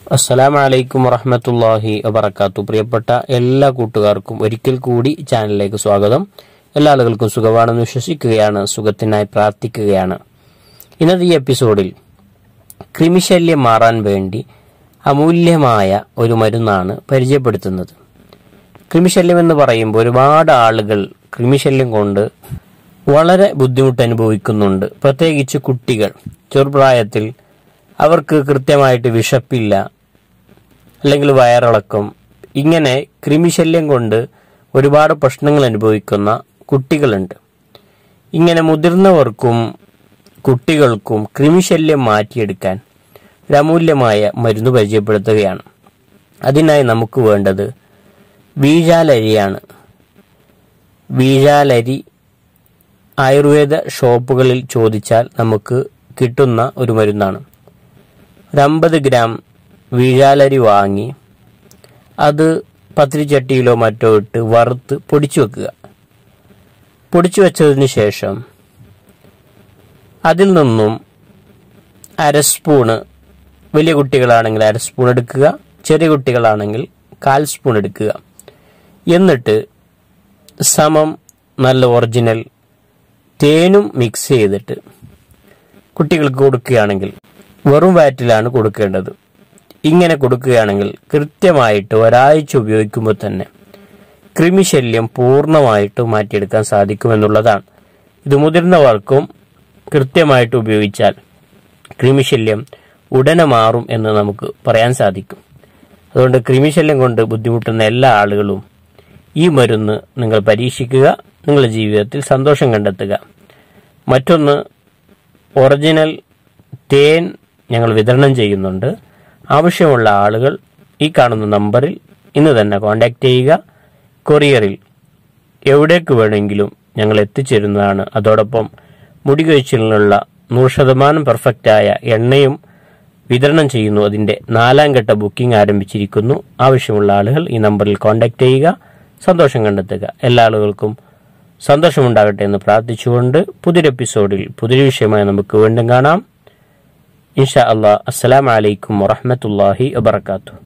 അസ്സലാമു അലൈക്കും വറഹമത്തല്ലാഹി വബർക്കാത്തു പ്രിയപ്പെട്ട എല്ലാ കൂട്ടുകാർക്കും ഒരിക്കൽ കൂടി ചാനലിലേക്ക് സ്വാഗതം എല്ലാ ആളുകൾക്കും സുഖമാണെന്ന് വിശ്വസിക്കുകയാണ് സുഖത്തിനായി പ്രാർത്ഥിക്കുകയാണ് ഇന്നത്തെ ഈ എപ്പിസോഡിൽ കൃമിശല്യം മാറാൻ വേണ്ടി അമൂല്യമായ ഒരു മരുന്നാണ് പരിചയപ്പെടുത്തുന്നത് കൃമിശല്യം എന്ന് പറയുമ്പോൾ ഒരുപാട് ആളുകൾ കൃമിശല്യം കൊണ്ട് വളരെ ബുദ്ധിമുട്ട് അനുഭവിക്കുന്നുണ്ട് പ്രത്യേകിച്ച് കുട്ടികൾ ചെറുപ്രായത്തിൽ അവർക്ക് കൃത്യമായിട്ട് വിശപ്പില്ല അല്ലെങ്കിൽ വയറിളക്കം ഇങ്ങനെ കൃമിശല്യം കൊണ്ട് ഒരുപാട് പ്രശ്നങ്ങൾ അനുഭവിക്കുന്ന കുട്ടികളുണ്ട് ഇങ്ങനെ മുതിർന്നവർക്കും കുട്ടികൾക്കും കൃമിശല്യം മാറ്റിയെടുക്കാൻ ഒരു അമൂല്യമായ മരുന്ന് പരിചയപ്പെടുത്തുകയാണ് അതിനായി നമുക്ക് വേണ്ടത് വീഴാലരിയാണ് വീഴാലരി ആയുർവേദ ഷോപ്പുകളിൽ ചോദിച്ചാൽ നമുക്ക് കിട്ടുന്ന ഒരു മരുന്നാണ് ഒരു അമ്പത് ഗ്രാം വീഴാലരി വാങ്ങി അത് പത്തിരിച്ചട്ടിയിലോ മറ്റോ ഇട്ട് വറുത്ത് പൊടിച്ചു വെക്കുക പൊടിച്ചു വെച്ചതിന് ശേഷം അതിൽ നിന്നും അര സ്പൂണ് വലിയ കുട്ടികളാണെങ്കിൽ അര സ്പൂൺ എടുക്കുക ചെറിയ കുട്ടികളാണെങ്കിൽ കാൽ സ്പൂൺ എടുക്കുക എന്നിട്ട് സമം നല്ല ഒറിജിനൽ തേനും മിക്സ് ചെയ്തിട്ട് കുട്ടികൾക്ക് കൊടുക്കുകയാണെങ്കിൽ വെറും വയറ്റിലാണ് കൊടുക്കേണ്ടത് ഇങ്ങനെ കൊടുക്കുകയാണെങ്കിൽ കൃത്യമായിട്ട് ഒരാഴ്ച ഉപയോഗിക്കുമ്പോൾ തന്നെ കൃമിശല്യം പൂർണ്ണമായിട്ട് മാറ്റിയെടുക്കാൻ സാധിക്കുമെന്നുള്ളതാണ് ഇത് മുതിർന്നവർക്കും കൃത്യമായിട്ട് ഉപയോഗിച്ചാൽ കൃമിശല്യം ഉടനെ മാറും എന്ന് നമുക്ക് പറയാൻ സാധിക്കും അതുകൊണ്ട് കൃമിശല്യം കൊണ്ട് ബുദ്ധിമുട്ടുന്ന എല്ലാ ആളുകളും ഈ മരുന്ന് നിങ്ങൾ പരീക്ഷിക്കുക നിങ്ങളുടെ ജീവിതത്തിൽ സന്തോഷം കണ്ടെത്തുക മറ്റൊന്ന് ഒറിജിനൽ തേൻ ഞങ്ങൾ വിതരണം ചെയ്യുന്നുണ്ട് ആവശ്യമുള്ള ആളുകൾ ഈ കാണുന്ന നമ്പറിൽ ഇന്ന് തന്നെ കോൺടാക്റ്റ് ചെയ്യുക കൊറിയറിൽ എവിടേക്ക് വേണമെങ്കിലും ഞങ്ങൾ എത്തിച്ചേരുന്നതാണ് അതോടൊപ്പം മുടി കൊഴിച്ചിലിനുള്ള നൂറ് ശതമാനം പെർഫെക്റ്റായ എണ്ണയും വിതരണം ചെയ്യുന്നു അതിന്റെ നാലാം ഘട്ട ബുക്കിംഗ് ആരംഭിച്ചിരിക്കുന്നു ആവശ്യമുള്ള ആളുകൾ ഈ നമ്പറിൽ കോൺടാക്ട് ചെയ്യുക സന്തോഷം കണ്ടെത്തുക എല്ലാ ആളുകൾക്കും സന്തോഷമുണ്ടാകട്ടെ എന്ന് പ്രാർത്ഥിച്ചുകൊണ്ട് പുതിയൊരു എപ്പിസോഡിൽ പുതിയൊരു വിഷയമായി നമുക്ക് വീണ്ടും കാണാം ഇൻഷാ അള്ളാഹ് അസ്സലാമലൈക്കും വറഹമത്തല്ലാഹി വബർക്കാത്തു